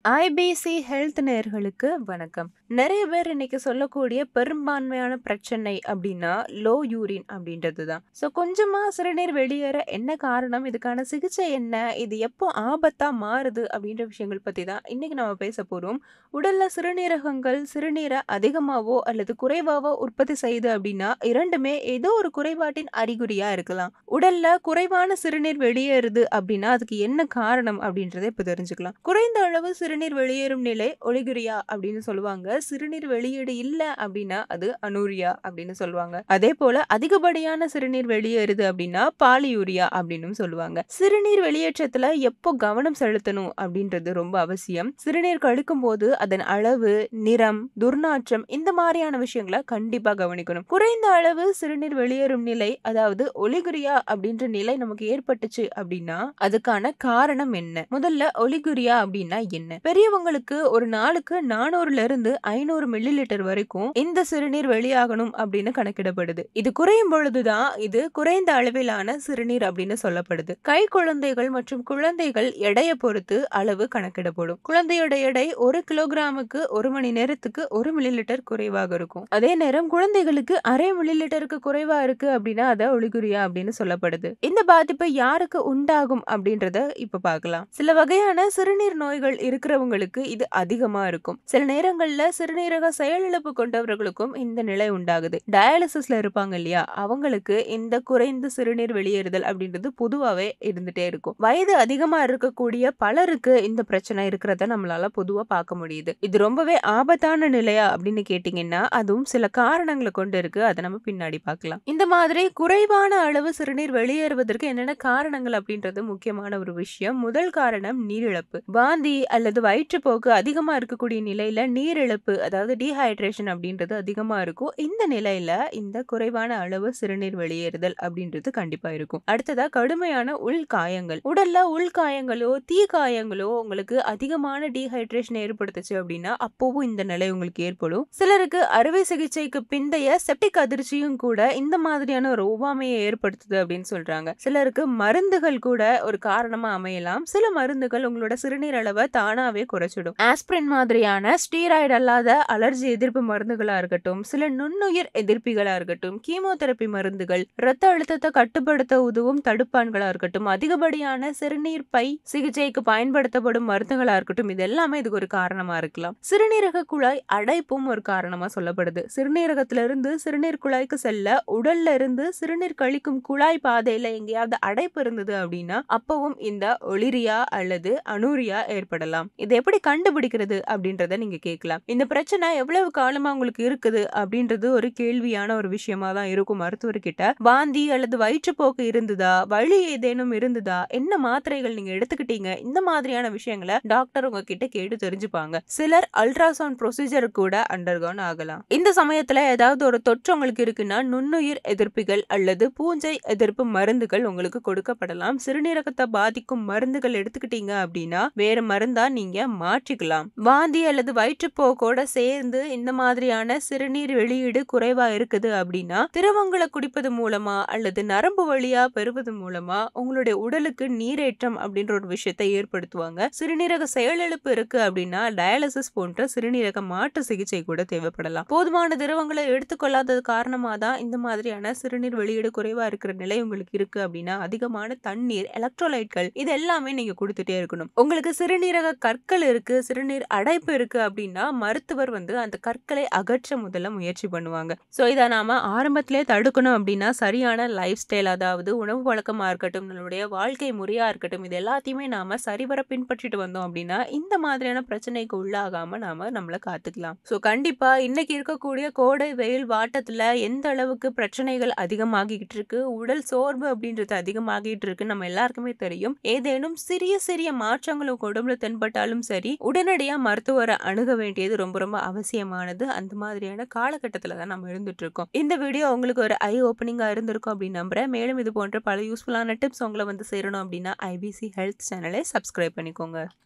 IBC health நேயர்களுக்கு வணக்கம். நெறைய பேர் இன்னைக்கு சொல்லக்கூடிய பெரும்பான்மையான பிரச்சனை அப்டின்னா, லோ யூரின் அப்டின்றது தான். ஸோ கொஞ்சமா சிறுநீர் வெளியேற என்ன காரணம்? இதுக்கான சிகிச்சை என்ன? இது எப்போ ஆபத்தா மாறுது? அப்டின்ற விஷயங்கள் பத்தி தான் இன்னைக்கு நம்ம பேச போறோம். உடல்ல சிறுநீரகங்கள் சிறுநீர அதிகமாவோ அல்லது குறைவாவோ உற்பத்தி செய்யுது அப்டின்னா, 2மே ஏதோ ஒரு குறைபாட்டின் அறிகுறியா இருக்கலாம். உடல்ல குறைவான சிறுநீர் வெளியேறுது அப்டின்னா, அதுக்கு என்ன காரணம்? அப்டின்றத இப்ப தெரிஞ்சுக்கலாம். குறைந்த அளவு சிறுநீர் வெளியேறும் நிலை ஒலிகுரியா அப்டின்னு சொல்லுவாங்க. சிறுநீர் வெளியீடு இல்ல அப்டின்னா, அது அனூரியா அப்டின்னு சொல்லுவாங்க. அதேபோல அதிகப்படியான சிறுநீர் வெளியேறுது அப்டின்னா, பாலியூரியா அப்டின்னும் சொல்லுவாங்க. சிறுநீர் வெளியேற்றத்துல எப்போ கவனம் செலுத்தணும் அப்டின்றது ரொம்ப அவசியம். சிறுநீர் கழிக்கும்போது அதன் அளவு, நிறம், துர்நாற்றம் இந்த மாரியான விஷயங்கள கண்டிப்பா கவனிக்கணும். குறைந்த அளவு சிறுநீர் வெளியேறும் நிலை அதாவது ஒலிகுரியா அப்டின்ற நிலை நமக்கு ஏற்பட்டுச்சு அப்டின்னா, அதுக்கான காரணம் என்ன? முதல்ல ஒலிகுரியா அப்டின்னா என்ன? பெரியவங்களுக்கு ஒரு நாளுக்கு 400ல இருந்து 500 மில்லி லிட்டர் வரைக்கும் இந்த சிறுநீர் வெளியாகணும் அப்டின்னு கணக்கிடப்படுது. இது குறையும் பொழுது தான் இது குறைந்த அளவிலான சிறுநீர் அப்டின்னு சொல்லப்படுது. கைக்குழந்தைகள் மற்றும் குழந்தைகள் எடைய பொறுத்து அளவு கணக்கிடப்படும். குழந்தையோட எடை 1 கிலோகிராமுக்கு 1 மணி நேரத்துக்கு 1 மில்லி லிட்டர் குறைவாக இருக்கும். அதே நேரம் குழந்தைகளுக்கு அரை மில்லி லிட்டருக்கு குறைவா இருக்கு அப்டின்னா, அத ஒலிகுரியா அப்டின்னு சொல்லப்படுது. இந்த பாதிப்பு யாருக்கு உண்டாகும் அப்டின்றத இப்ப பார்க்கலாம். சில வகையான சிறுநீர் நோய்கள் இருக்கிறவங்களுக்கு இது அதிகமா இருக்கும். சில நேரங்கள்ல சிறுநீரக செயலிழப்பு கொண்டவர்களுக்கும் இந்த நிலை உண்டாகுது. டயாலிசிஸ்ல இருப்பாங்க இல்லையா? அவங்களுக்கு இந்த குறைந்த சிறுநீர் வெளியேறுதல் அப்டின்றது பொதுவாவே இருந்துட்டே இருக்கும். வயது அதிகமா இருக்கக்கூடிய பலருக்கு இந்த பிரச்சனை இருக்கிறத நம்மளால பொதுவா பார்க்க முடியுது. இது ரொம்பவே ஆபத்தான நிலையா அப்டின்னு கேட்டீங்கன்னா, அதுவும் சில காரணங்கள கொண்டு இருக்கு. அத நம்ம பின்னாடி பார்க்கலாம். இந்த மாதிரி குறைவான அளவு சிறுநீர் வெளியேறுவதற்கு என்னென்ன காரணங்கள் அப்டின்றது முக்கியமான ஒரு விஷயம். முதல் காரணம் நீரிழப்பு. வாந்தி அல்லது வயிற்றுப்போக்கு அதிகமா இருக்கக்கூடிய நிலையில நீரிழப்பு அதாவது டீஹைட்ரேஷன் அப்டின்றது அதிகமா இருக்கும். இந்த நிலையில இந்த குறைவான அளவு சிறுநீர் வெளியேறுதல் அப்டின்றது கண்டிப்பா இருக்கும். அடுத்ததா கடுமையான உள்காயங்கள். உடல்ல உள்காயங்களோ, தீக்காயங்களோ உங்களுக்கு அதிகமான டீஹைட்ரேஷன் ஏற்படுத்துச்சு அப்டின்னா, அப்பவும் இந்த நிலை உங்களுக்கு ஏற்படும். சிலருக்கு அறுவை சிகிச்சைக்கு பிந்தைய செப்டிக் அதிர்ச்சியும் கூட இந்த மாதிரியான ஒரு ஒவ்வாமைய ஏற்படுத்துது அப்டின்னு சொல்றாங்க. சிலருக்கு மருந்துகள் கூட ஒரு காரணமா அமையலாம். சில மருந்துகள் உங்களோட சிறுநீர் அளவ தானாவே குறைச்சிடும். ஆஸ்பிரின் மாதிரியான ஸ்டீராய்டு அல்லாத அலர்ஜி எதிர்ப்பு மருந்துகளா இருக்கட்டும், சில நுண்ணுயிர் எதிர்ப்பிகளா இருக்கட்டும், கீமோதெரபி மருந்துகள், இரத்த அழுத்தத்த கட்டுப்படுத்த உதவும் தடுப்பான்களா இருக்கட்டும், அதிகப்படியான சிறுநீர் பை சிகிச்சைக்கு பயன்படுத்தப்படும் மருந்துகளா இருக்கட்டும், இது எல்லாமே இதுக்கு ஒரு காரணமா இருக்கலாம். சிறுநீரக குழாய் அடைப்பும் ஒரு காரணமா சொல்லப்படுது. சிறுநீரகத்திலிருந்து சிறுநீர் குழாய்க்கு செல்ல உடல்ல இருந்து சிறுநீர் கழிக்கும் குழாய் பாதையில எங்கேயாவது அடைப்பு இருந்தது அப்டின்னா, அப்பவும் இந்த ஒலிரியா அல்லது அனூரியா ஏற்படலாம். இத எப்படி கண்டுபிடிக்கிறது அப்டின்றத நீங்க கேட்கலாம். இந்த பிரச்சனை எவ்வளவு காலமா உங்களுக்கு இருக்குது அப்டின்றது ஒரு கேள்வியான ஒரு விஷயமா தான் இருக்கும் மருத்துவர்கிட்ட. வாந்தி அல்லது வயிற்றுப்போக்கு இருந்ததா? வலி ஏதேனும் இருந்ததா? என்ன மாத்திரைகள் நீங்க எடுத்துக்கிட்டீங்க? இந்த மாதிரியான விஷயங்கள டாக்டர் உங்ககிட்ட கேட்டு தெரிஞ்சுப்பாங்க. சிலர் அல்ட்ராசவுண்ட் ப்ரொசீஜர் கூட அண்டர்கான் ஆகலாம். இந்த சமயத்துல ஏதாவது ஒரு தொற்று உங்களுக்கு இருக்குன்னா, நுண்ணுயிர் எதிர்ப்பிகள் அல்லது பூஞ்சை எதிர்ப்பு மருந்துகள் உங்களுக்கு கொடுக்கப்படலாம். சிறுநீரகத்த பாதிக்கும் மருந்துகள் எடுத்துக்கிட்டீங்க அப்டின்னா, வேற மருந்தா நீங்க மாற்றிக்கலாம். வாந்தி அல்லது வயிற்றுப்போக்கோட சேர்ந்து இந்த மாதிரியான சிறுநீர் வெளியீடு குறைவா இருக்குது அப்டின்னா, திரவங்கள குடிப்பது மூலமா அல்லது நரம்பு வழியா பெறுவது மூலமா உங்களுடைய உடலுக்கு நீரேற்றம் அப்டின்ற ஒரு விஷயத்த ஏற்படுத்துவாங்க. சிறுநீரக செயலிழப்பு இருக்கு அப்டின்னா, டயாலிசிஸ் போன்ற சிறுநீரக மாற்று சிகிச்சை கூட தேவைப்படலாம். போதுமான திரவங்கள எடுத்துக்கொள்ளாதது காரணமா தான் இந்த மாதிரியான சிறுநீர் வெளியீடு குறைவா இருக்கிற நிலை உங்களுக்கு இருக்கு அப்டின்னா, அதிகமான தண்ணீர், எலக்ட்ரோலைட்கள் இது எல்லாமே நீங்க குடுத்துட்டே இருக்கணும். உங்களுக்கு சிறுநீரக கற்கள் இருக்கு, சிறுநீர் அடைப்பு இருக்கு அப்டின்னா, மருத்துவர் வந்து அந்த கற்களை அகற்ற முதல்ல முயற்சி பண்ணுவாங்க. ஸோ இத நாம ஆரம்பத்திலே தடுக்கணும் அப்டின்னா, சரியான லைஃப் ஸ்டைல் அதாவது உணவு பழக்கமா இருக்கட்டும், நம்மளுடைய வாழ்க்கை முறையா இருக்கட்டும், இது எல்லாத்தையுமே நாம சரிவர பின்பற்றிட்டு வந்தோம் அப்டின்னா, இந்த மாதிரியான பிரச்சனைக்கு உள்ளாகாம நாம நம்மள காத்துக்கலாம். ஸோ கண்டிப்பா இன்னைக்கு இருக்கக்கூடிய கோடை வெயில் வாட்டத்துல எந்த அளவுக்கு பிரச்சனைகள் அதிகமாகிக்கிட்டு இருக்கு, உடல் சோர்வு அப்டின்றது அதிகமாகிட்டு இருக்கு நம்ம எல்லாருக்குமே தெரியும். ஏதேனும் சிறிய சிறிய மாற்றங்கள் உங்க உடம்புல தென்பட்டாலும் சரி, உடனடியா மருத்துவர அணுக வேண்டியது ரொம்ப ரொம்ப அவசியமானது. அந்த மாதிரியான காலகட்டத்துல தான் நம்ம இருந்துட்டு இருக்கோம். இந்த வீடியோ உங்களுக்கு ஒரு ஐ ஓப்பனிங்கா இருந்திருக்கும் அப்டின்னு நம்புறேன். மேலும் இது போன்ற பல யூஸ்ஃபுல்லான டிப்ஸ் உங்கள வந்து சேரணும் அப்டின்னா, ஐபிசி ஹெல்த் சேனலை சப்ஸ்கிரைப் பண்ணிக்கோங்க.